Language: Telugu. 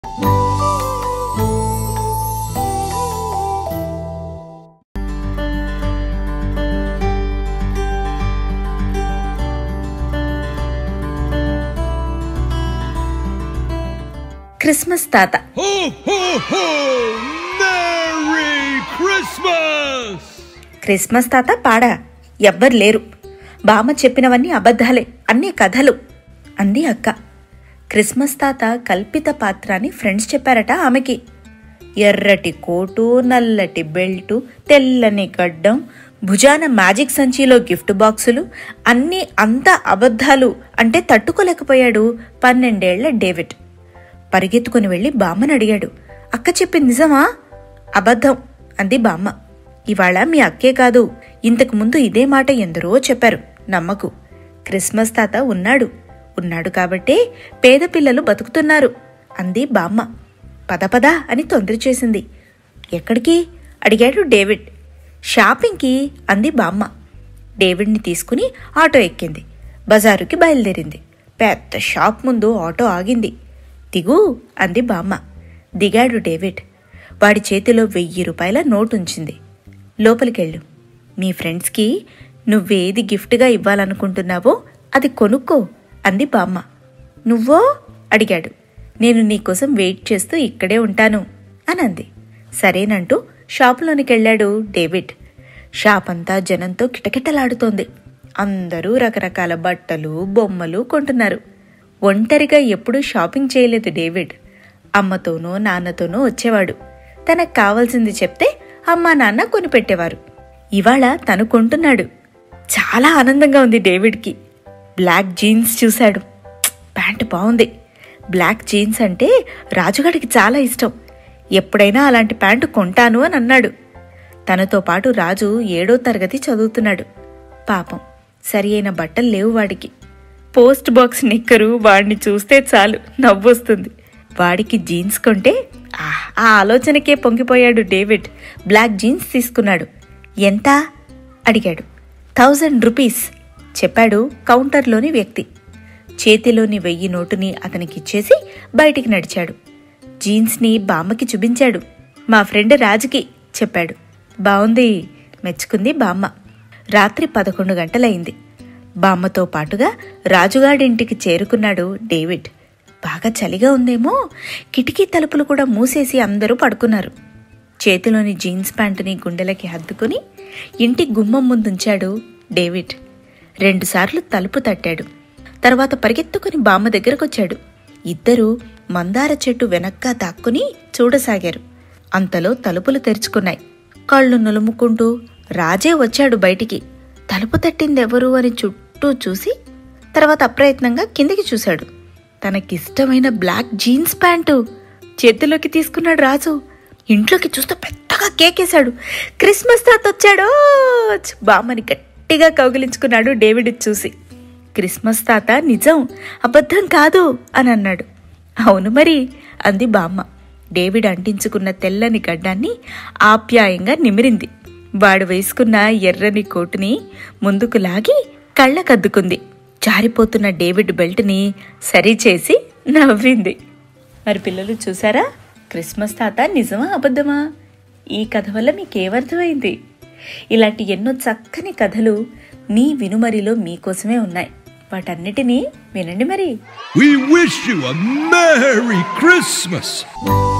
క్రిస్మస్ తాత Ho, ho, ho! Merry Christmas! Christmas తాత పాడా ఎవ్వరు లేరు బామ్మ చెప్పినవన్నీ అబద్ధాలే అన్నీ కథలు అంది అక్క క్రిస్మస్ తాత కల్పిత పాత్ర అని ఫ్రెండ్స్ చెప్పారట ఆమెకి ఎర్రటి కోటు నల్లటి బెల్టు తెల్లని గడ్డం భుజాన మ్యాజిక్ సంచిలో గిఫ్ట్ బాక్సులు అన్నీ అంతా అబద్ధాలు అంటే తట్టుకోలేకపోయాడు పన్నెండేళ్ల డేవిడ్ పరిగెత్తుకుని వెళ్లి బామ్మని అడిగాడు అక్క చెప్పింది నిజమా అబద్ధం అంది బామ్మ ఇవాళ మీ అక్కే కాదు ఇంతకు ముందు ఇదే మాట ఎందరో చెప్పారు నమ్మకు క్రిస్మస్ తాత ఉన్నాడు ఉన్నాడు కాబట్టే పేద పిల్లలు బతుకుతున్నారు అంది బామ్మ పద పద అని తొందర చేసింది ఎక్కడికి అడిగాడు డేవిడ్ షాపింగ్కి అంది బామ్మ డేవిడ్ని తీసుకుని ఆటో ఎక్కింది బజారుకి బయలుదేరింది పెద్ద షాప్ ముందు ఆటో ఆగింది దిగు అంది బామ్మ దిగాడు డేవిడ్ వాడి చేతిలో వెయ్యి రూపాయల నోటు ఉంచింది లోపలికెళ్ళు మీ ఫ్రెండ్స్కి నువ్వేది గిఫ్ట్గా ఇవ్వాలనుకుంటున్నావో అది కొనుక్కో అంది బామ్మ నువ్వో అడిగాడు నేను నీకోసం వెయిట్ చేస్తూ ఇక్కడే ఉంటాను అని అంది సరేనంటూ షాపులోనికెళ్ళాడు డేవిడ్ షాప్ అంతా జనంతో కిటకిటలాడుతోంది అందరూ రకరకాల బట్టలు బొమ్మలు కొంటున్నారు ఒంటరిగా ఎప్పుడూ షాపింగ్ చేయలేదు డేవిడ్ అమ్మతోనో నాన్నతోనో వచ్చేవాడు తనకు కావాల్సింది చెప్తే అమ్మా నాన్న కొనిపెట్టేవారు ఇవాళ తను కొంటున్నాడు చాలా ఆనందంగా ఉంది డేవిడ్కి బ్లాక్ జీన్స్ చూశాడు "ప్చ్! ప్యాంటు బాగుంది బ్లాక్ జీన్స్ అంటే రాజుగాడికి చాలా ఇష్టం ఎప్పుడైనా అలాంటి ప్యాంటు కొంటాను అని అన్నాడు తనతో పాటు రాజు ఏడో తరగతి చదువుతున్నాడు పాపం సరి అయిన బట్టలు లేవు వాడికి పోస్ట్ బాక్స్ నిక్కరు వాడిని చూస్తే చాలు నవ్వొస్తుంది వాడికి జీన్స్ కొంటే ఆహ్, ఆ ఆలోచనకే పొంగిపోయాడు డేవిడ్ బ్లాక్ జీన్స్ తీసుకున్నాడు ఎంత అడిగాడు థౌజండ్ రూపీస్ చెప్పాడు కౌంటర్లోని వ్యక్తి చేతిలోని వెయ్యి నోటుని అతనికిచ్చేసి బయటికి నడిచాడు జీన్స్ని బామ్మకి చూపించాడు మా ఫ్రెండ్ రాజుకి చెప్పాడు బావుంది మెచ్చుకుంది బామ్మ రాత్రి పదకొండు గంటలయింది బామ్మతో పాటుగా రాజుగాడింటికి చేరుకున్నాడు డేవిడ్ బాగా చలిగా ఉందేమో కిటికీ తలుపులు కూడా మూసేసి అందరూ పడుకున్నారు చేతిలోని జీన్స్ ప్యాంటుని గుండెలకి హద్దుకుని ఇంటి గుమ్మం ముందుంచాడు డేవిడ్ రెండుసార్లు తలుపు తట్టాడు తర్వాత పరిగెత్తుకుని బామ్మ దగ్గరకొచ్చాడు ఇద్దరూ మందార చెట్టు వెనక్కా దాక్కుని చూడసాగారు అంతలో తలుపులు తెరుచుకున్నాయి కళ్ళు నులుముకుంటూ రాజే వచ్చాడు బయటికి తలుపు తట్టిందెవరు అని చుట్టూ చూసి తర్వాత అప్రయత్నంగా కిందికి చూశాడు తనకిష్టమైన బ్లాక్ జీన్స్ ప్యాంటు చేతిలోకి తీసుకున్నాడు రాజు ఇంట్లోకి చూస్తూ పెద్దగా కేకేశాడు క్రిస్మస్ తాత వచ్చాడు బామ్మని గట్టిగా కౌగిలించుకున్నాడు డేవిడ్ చూసి క్రిస్మస్ తాత నిజం అబద్ధం కాదు అని అన్నాడు అవును మరి అంది బామ్మ డేవిడ్ అంటించుకున్న తెల్లని గడ్డాన్ని ఆప్యాయంగా నిమిరింది వాడు వేసుకున్న ఎర్రని కోటుని ముందుకు లాగి కళ్ళకద్దుకుంది జారిపోతున్న డేవిడ్ బెల్ట్ని సరిచేసి నవ్వింది మరి పిల్లలు చూసారా క్రిస్మస్ తాత నిజమా అబద్ధమా ఈ కథ వల్ల మీకేమర్థమైంది ఇలాంటి ఎన్నో చక్కని కథలు మీ వినుమరిలో మీకోసమే ఉన్నాయి వాటన్నిటినీ వినండి మరి We wish you a Merry Christmas!